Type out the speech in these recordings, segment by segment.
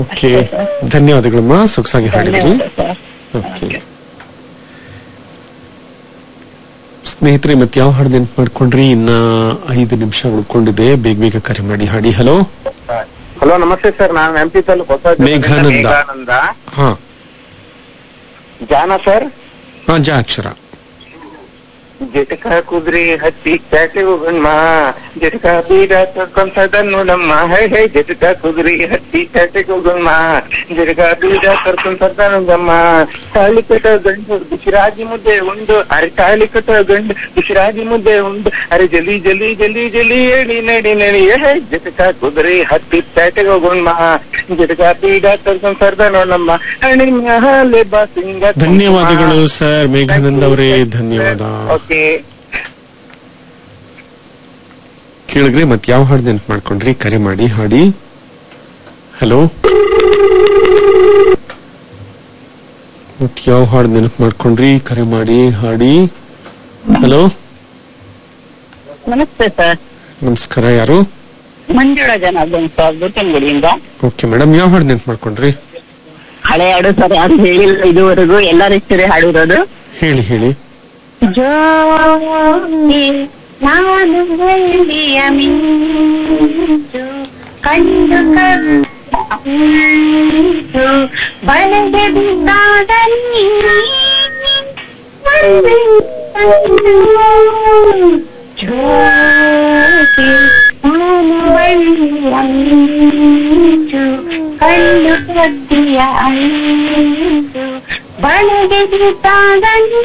Okay ಧನ್ಯವಾದಗಳಮ್ಮ ಸೊಗಸಾಗಿ ಹಾಡಿದ್ರಿ ಧನ್ಯವಾದ sir okay ಸ್ನೇಹಿತರೆ ಮತ್ತೆ ಯಾವ ಹಾಡು ನೆನ್ಪು ಮಾಡ್ಕೊಂಡ್ರಿ ಇನ್ನ ಐದು ನಿಮಿಷ ಉಳ್ಕೊಂಡಿದೆ ಬೇಗ ಬೇಗ ಕರೆ ಮಾಡಿ ಹಾಡಿ ಹಲೋ ಹಲೋ ನಮಸ್ತೆ ಸರ್ ನಾನು ಎಂ ಪಿ ತಾಲೂಕು ಹೊಸ ಮೇಘಾನಂದ. ಮೇಘಾನಂದ ಹಾ ಜಾನ ಸರ್ ಹಾ ಜಾ ಅಕ್ಷರ ಜಟಕ ಕುದುರೆ ಹತ್ತಿ ಪ್ಯಾಟೆ ಹೋಗಣ್ಣ ಜಟಕ ಬೀಡ ಕರ್ಕೊಂತದ ನೋಡಮ್ಮ ಹೇ ಹೇ ಜಟಕ ಕುದುರೆ ಹತ್ತಿ ಪ್ಯಾಟೆಗೆ ಹೋಗಣ್ಣ ಜಟಕ ಬೀಡ ಕರ್ಕೊಂತದ ನೋಡಮ್ಮ ತಾಳಿ ಕಟ್ಟ ಗಂಡು ಬಿಸಿರಾಗಿ ಮುದ್ದೆ ಉಂಡು ಅರೆ ತಾಳಿ ಕಟ್ಟ ಗಂಡು ಬಿಸಿರಾಗಿ ಮುದ್ದೆ ಉಂಡು ಅರೆ ಜಲಿ ಜಲಿ ಜಲಿ ಜಲಿ ಹೇಳಿ ನಡಿ ನಡಿ ಹೇ ಜಟಕ ಕುದುರೆ ಹತ್ತಿ ಪ್ಯಾಟೆಗೆ ಹೋಗಣ್ಣ ಜಟಕ ಬೀಡ ಕರ್ಕೊಂತದ ನೋಡಮ್ಮ ಹಣಿ ಮ್ಯಾಲೆ ಬಾ ಸಿಂಗ ಧನ್ಯವಾದಗಳು ಸರ್ ಮೇಘಾನಂದ್ ಅವರೇ ಧನ್ಯವಾದ ಓಕೆ ಕೇಳಿದ್ರಿ ಮತ್ತೆ ಯಾವ ಹಾಡು ನೆನ್ಪು ಮಾಡ್ಕೊಂಡ್ರಿ ಕರೆ ಮಾಡಿ ಹಾಡಿ ಹಲೋ ಮತ್ ಯಾವ ಹಾಡು ನೆನಪು ಮಾಡ್ಕೊಂಡ್ರಿ ಕರೆ ಮಾಡಿ ಹಾಡಿ ಹಲೋ ನಮಸ್ತೆ ಸರ್ ನಮಸ್ಕಾರ ಯಾರು ಮಂಜುಳಾ ಜನಾರ್ದನ್ ಸರ್ ಬೆಟ್ಟಂಗುಡಿಯಿಂದ ಓಕೆ ಮೇಡಮ್ ಯಾವ ಹಾಡು ನೆನ್ಪು ಮಾಡ್ಕೊಂಡ್ರಿ ಹಳೆ ಹಾಡು ಸರ್ ಯಾರು ಹೇಳಿಲ್ಲ ಇದುವರೆಗೂ ಎಲ್ಲರ ಹೆಸರೇ ಹಾಡಿರೋದು ಹೇಳಿ ಹೇಳಿ ಜೋಗಿ ನಾನು ಬೆಳ್ಳಿಯ ಮಿಂಚು ಕಂಡು ಕಂಡು ಬಳೆಗೆ ಬಿದ್ದಾಗ ನೀ ಒಂದೇ ಕಂಡು ಜೋಗಿ ನಾನು ಬೆಳ್ಳಿಯ ಮಿಂಚು ಕಂಡು ಕದ್ದಿಯ ಅಂಚು ಬಳೆಗೆ ಬಿದ್ದಾಗ ನೀ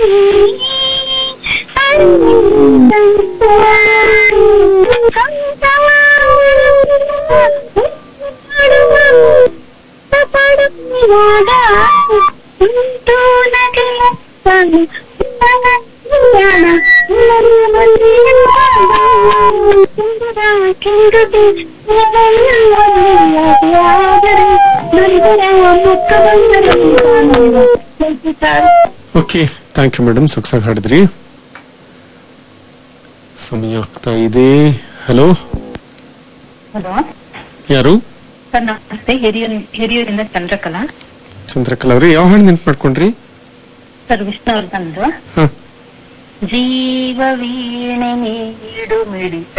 ಓಕೆ ಥ್ಯಾಂಕ್ ಯು ಮೇಡಮ್ ಸೊಗಸಾಗಿ ಹಾಡಿದ್ರಿ ಸಮಯ ಆಗ್ತಾ ಇದೆ ಹಲೋ ಹಲೋ ಯಾರು ಸರ್ ನಮಸ್ತೆ ಹಿರಿಯೂರ್ ಹಿರಿಯೂರಿಂದ ಚಂದ್ರಕಲಾ ಚಂದ್ರಕಲಾ ಅವ್ರಿ ಯಾವ ಹಾಡು ನೆನ್ಪು ಮಾಡ್ಕೊಂಡ್ರಿ ಸರ್ ವಿಷ್ಣುವರ್ಧನ್ದು ಹಾ ಜೀವ ವೀಣೆ ನೀಡು ಮಿಡಿ